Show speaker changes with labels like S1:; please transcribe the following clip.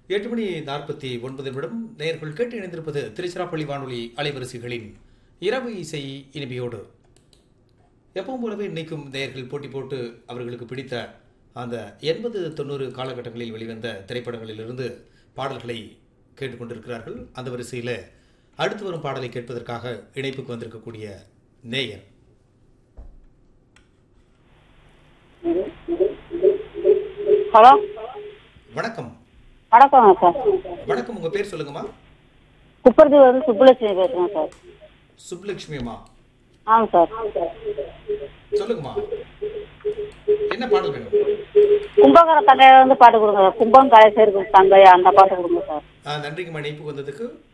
S1: எட்டு மணி நாற்பத்தி ஒன்பது நிமிடம் நேயர்கள் கேட்டு இணைந்திருப்பது திருச்சிராப்பள்ளி வானொலி அலைவரிசைகளின் இரவு இசை இனிமையோடு எப்பவும் போலவே இன்னைக்கும் நேயர்கள் போட்டி போட்டு அவர்களுக்கு பிடித்த அந்த எண்பது தொண்ணூறு காலகட்டங்களில் வெளிவந்த திரைப்படங்களிலிருந்து பாடல்களை கேட்டுக்கொண்டிருக்கிறார்கள் அந்த வரிசையில் அடுத்து வரும் பாடலை கேட்பதற்காக இணைப்புக்கு வந்திருக்கக்கூடிய நேயர்
S2: ஹலோ
S1: வணக்கம்
S2: வணக்கங்க சார்
S1: வணக்கம் உங்க பேர் சொல்லுங்கம்மா
S2: குப்பரத்தி வந்து சுப்புலட்சுமி பேசுகிறேன் சார்
S1: சுப்லட்சுமி அம்மா
S2: ஆமாம் சார்
S1: சொல்லுங்கம்மா என்ன பாடல் வேணும்
S2: கும்பகர தங்கையில வந்து பாட்டு கொடுங்க சார் கும்பம் கலை சேர்க்கும் தங்கை அந்த பாட்டு கொடுங்க சார்
S1: ஆ, நன்றிங்கம்மா இணைப்புக்கு வந்ததுக்கு